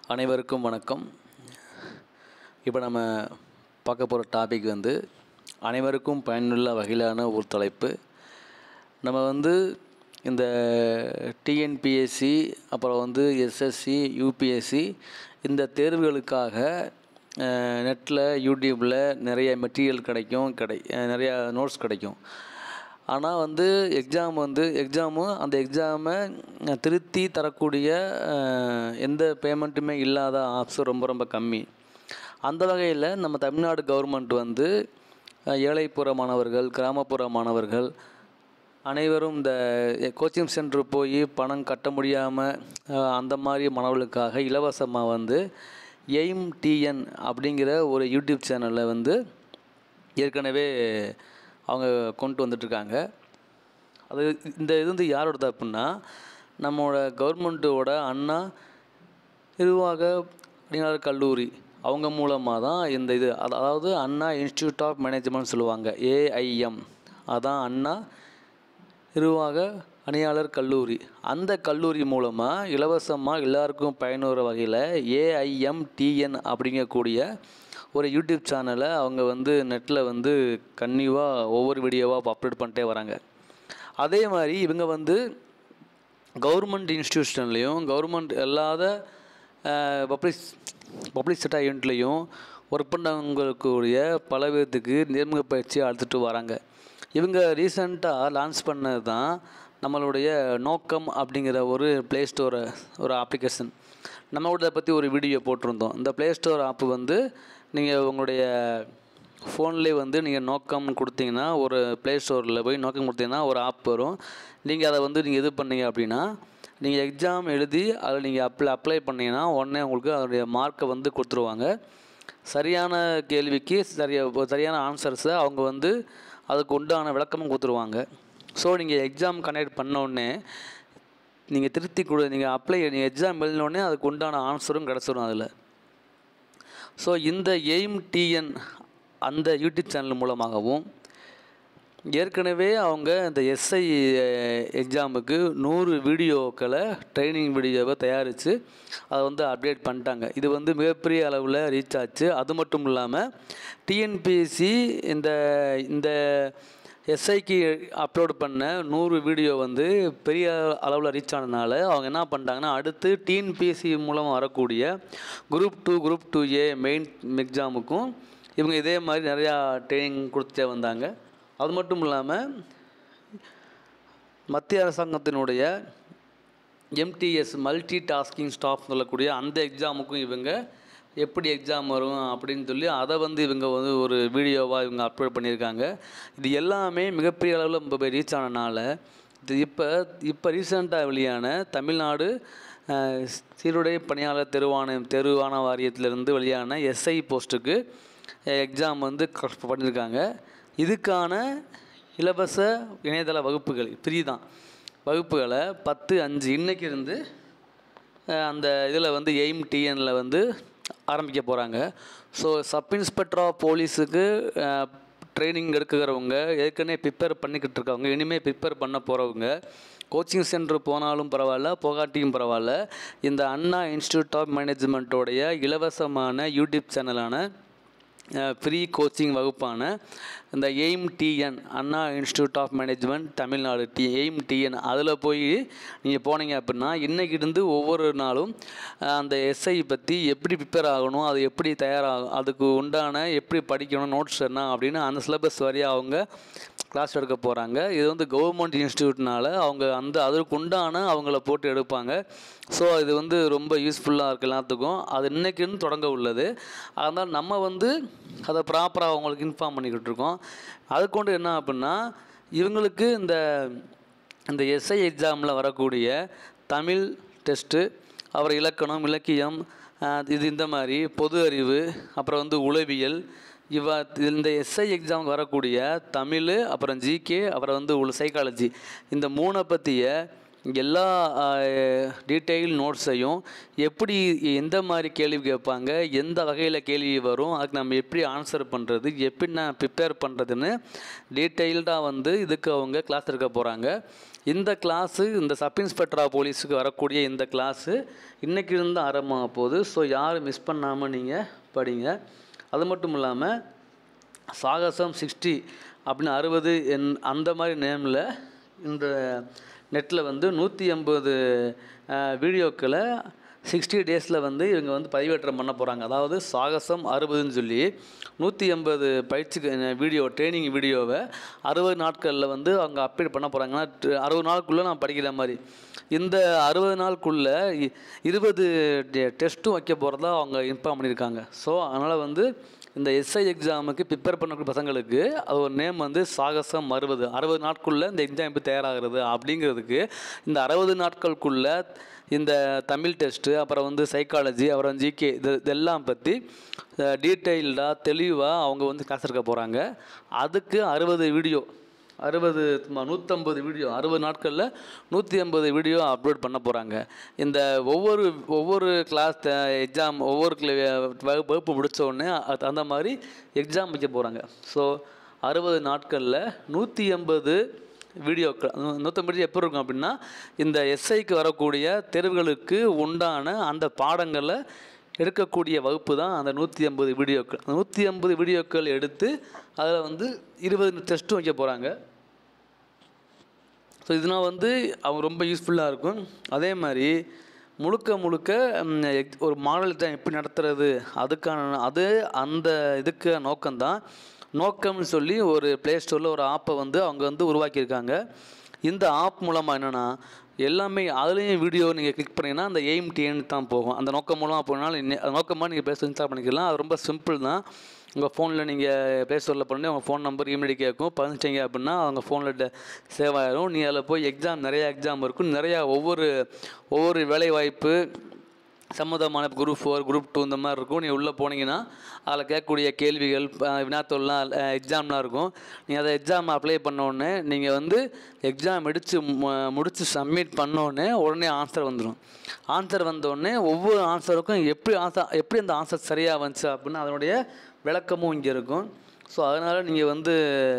அனைவருக்கும் வணக்கம் இப்போ நம்ம பார்க்க போகிற டாபிக் வந்து அனைவருக்கும் பயனுள்ள வகையிலான ஒரு தலைப்பு நம்ம வந்து இந்த டிஎன்பிஎஸ்சி அப்புறம் வந்து எஸ்எஸ்சி யூபிஎஸ்சி இந்த தேர்வுகளுக்காக நெட்டில் யூடியூப்பில் நிறைய மெட்டீரியல் கிடைக்கும் கிடை அஹ் நிறையா நோட்ஸ் கிடைக்கும் ஆனால் வந்து எக்ஸாம் வந்து எக்ஸாமும் அந்த எக்ஸாமை திருத்தி தரக்கூடிய அஹ், எந்த பேமெண்ட்டுமே இல்லாத ஆப்ஸ் ரொம்ப ரொம்ப கம்மி அந்த வகையில் நம்ம தமிழ்நாடு கவர்மெண்ட் வந்து அஹ், ஏழைப்புற மாணவர்கள் கிராமப்புற மாணவர்கள் அனைவரும் இந்த கோச்சிங் சென்டர் போய் பணம் கட்ட முடியாமல் அந்த மாதிரி மாணவர்களுக்காக இலவசமாக வந்து எய்ம் டிஎன் அப்படிங்கிற ஒரு யூடியூப் சேனலில் வந்து ஏற்கனவே அவங்க கொண்டு வந்துட்டுருக்காங்க அது இந்த இது வந்து யாரோட தப்புன்னா நம்மளோட கவர்மெண்ட்டோட அண்ணா நிர்வாக பணியாளர் கல்லூரி அவங்க மூலமாக தான் இந்த இது அது- அதாவது அண்ணா இன்ஸ்டியூட் ஆஃப் மேனேஜ்மெண்ட் சொல்லுவாங்க ஏஐஎம் அதான் அண்ணா நிர்வாக பணியாளர் கல்லூரி அந்த கல்லூரி மூலமாக இலவசமாக எல்லாருக்கும் பயனுற வகையில் ஏஐஎம் டிஎன் அப்படிங்கக்கூடிய ஒரு யூடியூப் சேனலை அவங்க வந்து நெட்டில் வந்து கன்னியூவாக ஒவ்வொரு வீடியோவாக அப்லோட் பண்ணிட்டே வராங்க அதே மாதிரி இவங்க வந்து கவர்மெண்ட் இன்ஸ்டியூஷன்லேயும் கவர்மெண்ட் அல்லாத பப்ளிக் பப்ளிக் செக்டர் யூனிட்லேயும் ஒர்க் பண்ணவங்களுக்குரிய பல பேர்த்துக்கு நேர்முக பயிற்சி அழுத்துட்டு வராங்க இவங்க ரீசண்டாக லான்ச் பண்ணது தான் நம்மளுடைய நோக்கம் அப்படிங்கிற ஒரு ப்ளே ஸ்டோரை ஒரு அப்ளிகேஷன் நம்மளோட இதை பற்றி ஒரு வீடியோ போட்டிருந்தோம் இந்த ப்ளே ஸ்டோர் ஆப் வந்து நீங்கள் உங்களுடைய ஃபோன்லேயே வந்து நீங்கள் நோக்கம் கொடுத்தீங்கன்னா ஒரு ப்ளே ஸ்டோரில் போய் நோக்கம் கொடுத்தீங்கன்னா ஒரு ஆப் வரும் நீங்கள் அதை வந்து நீங்கள் இது பண்ணீங்க அப்படின்னா நீங்கள் எக்ஸாம் எழுதி அதில் நீங்கள் அப்ளை அப்ளை பண்ணீங்கன்னா உடனே உங்களுக்கு அதனுடைய மார்க்கை வந்து கொடுத்துருவாங்க சரியான கேள்விக்கு சரியா சரியான ஆன்சர்ஸை அவங்க வந்து அதுக்கு உண்டான விளக்கமும் கொடுத்துருவாங்க ஸோ நீங்கள் எக்ஸாம் கண்டக்ட் பண்ண உடனே நீங்கள் திருத்தி கொடு நீங்கள் அப்ளை நீங்கள் எக்ஸாம் எழுதினோடனே அதுக்கு உண்டான ஆன்சரும் கிடச்சிரும் அதில் ஸோ இந்த எய்ம் டிஎன் அந்த யூடியூப் சேனல் மூலமாகவும் ஏற்கனவே அவங்க இந்த எஸ்ஐ எக்ஸாமுக்கு நூறு வீடியோக்களை ட்ரைனிங் வீடியோவை தயாரித்து அதை வந்து அப்டேட் பண்ணிட்டாங்க இது வந்து மிகப்பெரிய அளவில் ரீச் ஆச்சு அது மட்டும் இல்லாமல் டிஎன்பிஎஸ்சி இந்த இந்த எஸ்ஐக்கு அப்லோட் பண்ண நூறு வீடியோ வந்து பெரிய அளவில் ரீச் ஆனதுனால அவங்க என்ன பண்ணிட்டாங்கன்னா அடுத்து டிஎன்பிஎஸ்சி மூலம் வரக்கூடிய group two group two A main எக்ஸாமுக்கும் இவங்க இதே மாதிரி நிறையா ட்ரைனிங் கொடுத்துட்டே வந்தாங்க அது மட்டும் இல்லாமல் மத்திய அரசாங்கத்தினுடைய எம்டிஎஸ் மல்டி டாஸ்கிங் ஸ்டாஃப் சொல்லக்கூடிய அந்த எக்ஸாமுக்கும் இவங்க எப்படி எக்ஸாம் வரும் அப்படின்னு சொல்லி அதை வந்து இவங்க வந்து ஒரு வீடியோவாக இவங்க அப்லோட் பண்ணியிருக்காங்க இது எல்லாமே மிகப்பெரிய அளவில் இப்போ ரீச் ஆனனால இது இப்போ இப்போ ரீசெண்டாக வெளியான தமிழ்நாடு அஹ், சீருடை பணியாளர் தெருவான தெருவான வாரியத்திலிருந்து வெளியான எஸ்ஐ போஸ்ட்டுக்கு எக்ஸாம் வந்து க- பண்ணியிருக்காங்க இதுக்கான இலவச இணையதள வகுப்புகள் ஃப்ரீ தான் வகுப்புகளை பத்து அஞ்சு இன்னைக்கு இருந்து அஹ், அந்த இதில் வந்து எய்ம் டிஎனில் வந்து ஆரம்பிக்க போகிறாங்க ஸோ சப் இன்ஸ்பெக்டர் ஆஃப் போலீஸுக்கு ட்ரைனிங் எடுக்கிறவங்க ஏற்கனவே ப்ரிப்பேர் பண்ணிக்கிட்டு இருக்கவங்க இனிமேல் ப்ரிப்பேர் பண்ண போகிறவங்க கோச்சிங் சென்டர் போனாலும் பரவாயில்ல போகாட்டியும் பரவாயில்ல இந்த அண்ணா இன்ஸ்டியூட் ஆஃப் மேனேஜ்மெண்ட்டோடைய இலவசமான யூடியூப் சேனலான ஃப்ரீ கோச்சிங் வகுப்பான இந்த AIM TN Anna institute of management Tamil Nadu டி எய்ம் டிஎன் அதில் போய் நீங்கள் போனீங்க அப்படின்னா இன்னைக்கு இருந்து ஒவ்வொரு நாளும் அஹ், அந்த எஸ்ஐ பற்றி எப்படி ப்ரிப்பேர் ஆகணும் அது எப்படி தயாராகும் அதுக்கு உண்டான எப்படி படிக்கணும் நோட்ஸ் என்ன அப்படின்னு அந்த சிலபஸ் வரையும் அவங்க கிளாஸ் எடுக்க போகிறாங்க இது வந்து கவர்மெண்ட் இன்ஸ்டியூட்னால அவங்க அந்த அதற்கு உண்டான அவங்கள போட்டு எடுப்பாங்க ஸோ இது வந்து ரொம்ப யூஸ்ஃபுல்லாக இருக்குது எல்லாத்துக்கும் அது இன்னைக்குன்னு தொடங்க உள்ளது அதனால் நம்ம வந்து அதை ப்ராப்பராக அவங்களுக்கு இன்ஃபார்ம் பண்ணிக்கிட்டு இருக்கோம் அது கொண்டு என்ன அப்படின்னா இவங்களுக்கு இந்த இந்த எஸ்ஐ எக்ஸாமில் வரக்கூடிய தமிழ் டெஸ்ட்டு அப்புறம் இலக்கணம் இலக்கியம் அஹ், இது இந்த மாதிரி பொது அறிவு அப்புறம் வந்து உளவியல் இவ இந்த எஸ்ஐ எக்ஸாமுக்கு வரக்கூடிய தமிழ் அப்புறம் ஜிகே அப்புறம் வந்து உள்ள சைக்காலஜி இந்த மூணை பற்றிய எல்லா டீட்டெயில் நோட்ஸையும் எப்படி எந்த மாதிரி கேள்வி கேட்பாங்க எந்த வகையில் கேள்வி வரும் அதுக்கு நம்ம எப்படி ஆன்சர் பண்ணுறது எப்படி நான் ப்ரிப்பேர் பண்ணுறதுன்னு டீட்டெயில்டாக வந்து இதுக்கு அவங்க கிளாஸ் எடுக்க போகிறாங்க இந்த கிளாஸு இந்த சப் இன்ஸ்பெக்டர் ஆஃப் போலீஸுக்கு வரக்கூடிய இந்த கிளாஸு இன்றைக்கி இருந்து ஆரம்பமாக போகுது ஸோ யாரும் மிஸ் பண்ணாமல் நீங்கள் படிங்க அது மட்டும் இல்லாமல் சாகசம் சிக்ஸ்டி அப்படின்னு அறுபது என் அந்த மாதிரி நேமில் இந்த நெட்டில் வந்து நூற்றி எண்பது வீடியோக்களை சிக்ஸ்டி டேஸில் வந்து இவங்க வந்து பதிவேற்றம் பண்ண போகிறாங்க அதாவது சாகசம் அறுபதுன்னு சொல்லி நூற்றி எண்பது பயிற்சி வீடியோ ட்ரைனிங் வீடியோவை அறுபது நாட்களில் வந்து அவங்க அப்டேட் பண்ண போகிறாங்கன்னா அறுபது நாளுக்குள்ளே நான் படிக்கிற மாதிரி இந்த அறுபது நாளுக்குள்ளே இ- இருபது டெஸ்ட்டும் வைக்க போகிறதா அவங்க இன்ஃபார்ம் பண்ணியிருக்காங்க ஸோ அதனால் வந்து இந்த எஸ்ஐ எக்ஸாமுக்கு ப்ரிப்பேர் பண்ணக்கூடிய பசங்களுக்கு அது ஒரு நேம் வந்து சாகசம் அறுபது அறுபது நாட்குள்ளே இந்த எக்ஸாம் எப்படி தயாராகிறது அப்படிங்கிறதுக்கு இந்த அறுபது நாட்களுக்குள்ள இந்த தமிழ் டெஸ்ட்டு அப்புறம் வந்து சைக்காலஜி அப்புறம் ஜிகே இது இதெல்லாம் பற்றி டீட்டெயில்டாக தெளிவாக அவங்க வந்து கிளாஸ் எடுக்க போகிறாங்க அதுக்கு அறுபது வீடியோ அறுபது நூற்றம்பது வீடியோ அறுபது நாட்களில் நூற்றி ஐம்பது வீடியோ அப்லோட் பண்ண போகிறாங்க இந்த ஒவ்வொரு ஒவ்வொரு கிளாஸ் எக்ஸாம் ஒவ்வொரு cla- வகு- வகுப்பு முடிச்ச உடனே அது தகுந்த மாதிரி எக்ஸாம் வைக்க போகிறாங்க ஸோ அறுபது நாட்களில் நூற்றி எண்பது வீடியோக்கள் நூற்றம்பது எப்போ இருக்கும் அப்படின்னா இந்த எஸ்ஐக்கு வரக்கூடிய தேர்வுகளுக்கு உண்டான அந்த பாடங்களை எடுக்கக்கூடிய வகுப்பு தான் அந்த நூற்றி ஐம்பது வீடியோக்கள் அந்த நூற்றி ஐம்பது வீடியோக்கள் எடுத்து அதில் வந்து இருபது டெஸ்ட்டும் வைக்க போகிறாங்க ஸோ இதனால் வந்து அவங்க ரொம்ப யூஸ்ஃபுல்லாக இருக்கும் அதே மாதிரி முழுக்க முழுக்க ம், எக்- ஒரு மாடல் எக்ஸாம் எப்படி நடத்துறது அதுக்கான அது அந்த இதுக்கு நோக்கம்தான் நோக்கம்னு சொல்லி ஒரு ப்ளே ஸ்டோரில் ஒரு ஆப்பை வந்து அவங்க வந்து உருவாக்கியிருக்காங்க இந்த ஆப் மூலமாக என்னென்னா எல்லாமே அதுலேயும் வீடியோ நீங்கள் கிளிக் பண்ணீங்கன்னா அந்த எய்ம் டிஎன் தான் போகும் அந்த நோக்கம் மூலமாக போனாலும் இன்னி- அது நோக்கமாக நீங்கள் பேச இன்ஸ்டால் பண்ணிக்கலாம் அது ரொம்ப சிம்பிள் தான் உங்கள் ஃபோனில் நீங்கள் ப்ளே ஸ்டோரில் பண்ணி உங்கள் ஃபோன் நம்பர் இமெயில் கேட்கும் பதினச்சிங்க அப்படின்னா அவங்க ஃபோனில் சேவ் ஆயிரும் நீ அதில் போய் எக்ஸாம் நிறையா எக்ஸாம் இருக்கும் நிறையா ஒவ்வொரு ஒவ்வொரு வேலை வாய்ப்பு சம்மந்தமான குரூப் ஃபோர் குரூப் டூ இந்த மாதிரி இருக்கும் நீ உள்ளே போனீங்கன்னா அதில் கேட்கக்கூடிய கேள்விகள் அஹ், வினாத்தாள்லாம் எக்ஸாம்லாம் இருக்கும் நீங்கள் அதை எக்ஸாம் அப்ளை உடனே நீங்கள் வந்து எக்ஸாம் முடிச்சு மு- முடிச்சு சப்மிட் உடனே உடனே ஆன்சர் வந்துடும் ஆன்சர் வந்தோடனே ஒவ்வொரு ஆன்சருக்கும் எப்படி ஆன்சர் எப்படி அந்த ஆன்சர் சரியாக வந்துச்சு அப்படின்னு அதனுடைய விளக்கமும் இங்கே இருக்கும் ஸோ அதனால் நீங்கள் வந்து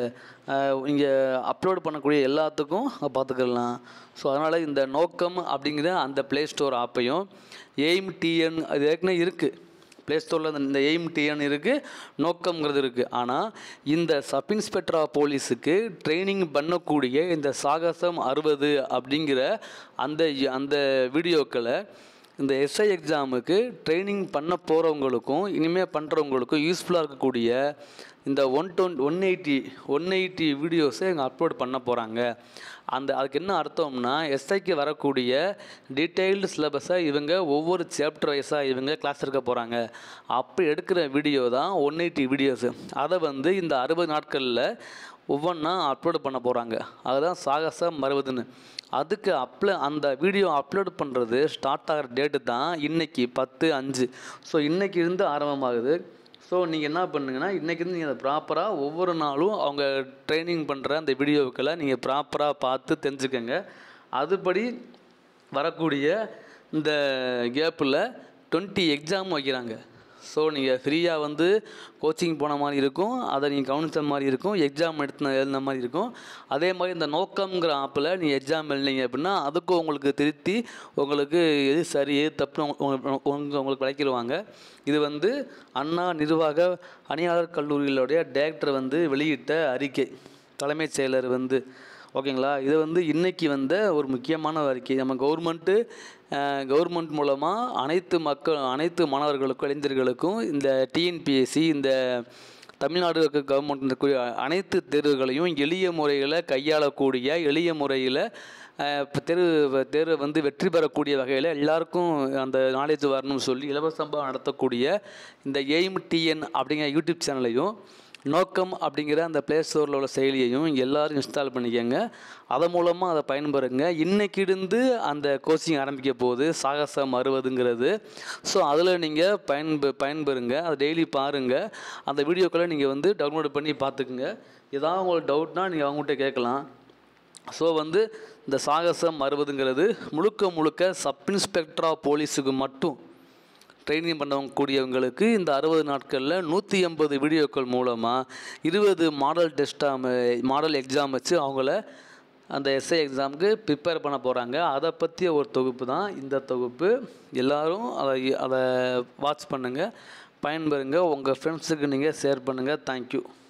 இங்கே அப்லோட் பண்ணக்கூடிய எல்லாத்துக்கும் பார்த்துக்கலாம் ஸோ அதனால் இந்த நோக்கம் அப்படிங்கிற அந்த ப்ளே ஸ்டோர் ஆப்பையும் எய்ம் டிஎன் அது ஏற்கனவே இருக்குது ப்ளே ஸ்டோரில் இந்த எய்ம் டிஎன் இருக்குது நோக்கம்ங்கிறது இருக்குது ஆனால் இந்த சப் இன்ஸ்பெக்டர் ஆஃப் போலீஸுக்கு ட்ரைனிங் பண்ணக்கூடிய இந்த சாகசம் அறுபது அப்படிங்கிற அந்த அந்த வீடியோக்களை இந்த எஸ்ஐ எக்ஸாமுக்கு ட்ரைனிங் பண்ண போகிறவங்களுக்கும் இனிமேல் பண்ணுறவங்களுக்கும் யூஸ்ஃபுல்லாக இருக்கக்கூடிய இந்த one twenty one eighty one eighty வீடியோஸை இவங்க அப்லோட் பண்ண போகிறாங்க அந்த அதுக்கு என்ன அர்த்தம்னா எஸ்ஐக்கு வரக்கூடிய டீட்டெயில்டு சிலபஸை இவங்க ஒவ்வொரு சாப்டர் வைஸாக இவங்க கிளாஸ் எடுக்க போகிறாங்க அப்படி எடுக்கிற வீடியோ தான் ஒன் எயிட்டி வீடியோஸு அதை வந்து இந்த அறுபது நாட்களில் ஒவ்வொன்றா அப்லோடு பண்ண போகிறாங்க அதுதான் சாகசம் மறுபதுன்னு அதுக்கு அப்ல அந்த வீடியோ அப்லோட் பண்ணுறது ஸ்டார்ட் ஆகிற டேட்டு தான் இன்னைக்கு பத்து அஞ்சு ஸோ இன்னைக்கு இருந்து ஆரம்பமாகுது ஸோ நீங்கள் என்ன பண்ணுங்கன்னா இன்றைக்கி இருந்து நீங்கள் அதை ப்ராப்பராக ஒவ்வொரு நாளும் அவங்க ட்ரைனிங் பண்ணுற அந்த வீடியோக்களை நீங்கள் ப்ராப்பராக பார்த்து தெரிஞ்சுக்கங்க அதுபடி வரக்கூடிய இந்த கேப்பில் டுவெண்ட்டி எக்ஸாம் வைக்கிறாங்க ஸோ நீங்கள் ஃப்ரீயாக வந்து கோச்சிங் போன மாதிரி இருக்கும் அதை நீங்கள் கவனித்த மாதிரி இருக்கும் எக்ஸாம் எடுத்து எழுதின மாதிரி இருக்கும் அதே மாதிரி இந்த நோக்கம்ங்கிற ஆப்பில் நீங்கள் எக்ஸாம் எழுதினீங்க அப்படின்னா அதுக்கும் உங்களுக்கு திருத்தி உங்களுக்கு எது சரி எது தப்புன்னு உங்க- உங்க- உங்களுக்கு விளக்கிடுவாங்க இது வந்து அண்ணா நிர்வாக பணியாளர் கல்லூரிகளுடைய டைரக்டர் வந்து வெளியிட்ட அறிக்கை தலைமைச் செயலர் வந்து ஓகேங்களா இது வந்து இன்னைக்கு வந்த ஒரு முக்கியமான அறிக்கை நம்ம கவர்மெண்ட்டு கவர்மெண்ட் மூலமாக அனைத்து மக்கள் அனைத்து மாணவர்களுக்கும் இளைஞர்களுக்கும் இந்த டிஎன்பிஎஸ்சி இந்த தமிழ்நாடு கவர்மெண்ட் இருக்கக்கூடிய அனைத்து தேர்வுகளையும் எளிய முறையில் கையாளக்கூடிய எளிய முறையில் இப்போ தேர்வு தேர்வை வந்து வெற்றி பெறக்கூடிய வகையில் எல்லாருக்கும் அந்த நாலேஜ் வரணும்னு சொல்லி இலவசமாக நடத்தக்கூடிய இந்த எய்ம் டிஎன் அப்படிங்கிற யூடியூப் சேனலையும் நோக்கம் அப்படிங்கிற அந்த ப்ளே ஸ்டோரில் உள்ள செயலியையும் எல்லாரும் இன்ஸ்டால் பண்ணிக்கோங்க அதன் மூலமாக அதை பயன்பெறுங்க இன்னைக்கு இருந்து அந்த கோச்சிங் ஆரம்பிக்க போகுது சாகசம் அறுபதுங்கிறது ஸோ அதில் நீங்கள் பயன்பெ பயன்பெறுங்க அதை டெய்லி பாருங்கள் அந்த வீடியோக்களை நீங்கள் வந்து டவுன்லோட் பண்ணி பார்த்துக்குங்க ஏதாவது உங்களுக்கு டவுட்னா நீங்கள் அவங்ககிட்ட கேட்கலாம் ஸோ வந்து இந்த சாகசம் அறுபதுங்கிறது முழுக்க முழுக்க சப் இன்ஸ்பெக்டர் ஆஃப் போலீஸுக்கு மட்டும் ட்ரைனிங் பண்ணவங்க கூடியவங்களுக்கு இந்த அறுபது நாட்களில் நூற்றி எண்பது வீடியோக்கள் மூலமாக இருபது மாடல் டெஸ்ட்டாக மாடல் எக்ஸாம் வச்சு அவங்கள அந்த எஸ்ஐ எக்ஸாமுக்கு ப்ரிப்பேர் பண்ண போகிறாங்க அதை பற்றிய ஒரு தொகுப்பு தான் இந்த தொகுப்பு எல்லாரும் அதை அதை வாட்ச் பண்ணுங்கள் பயன்பெறுங்க உங்கள் ஃப்ரெண்ட்ஸுக்கு நீங்கள் ஷேர் பண்ணுங்கள் தேங்க்யூ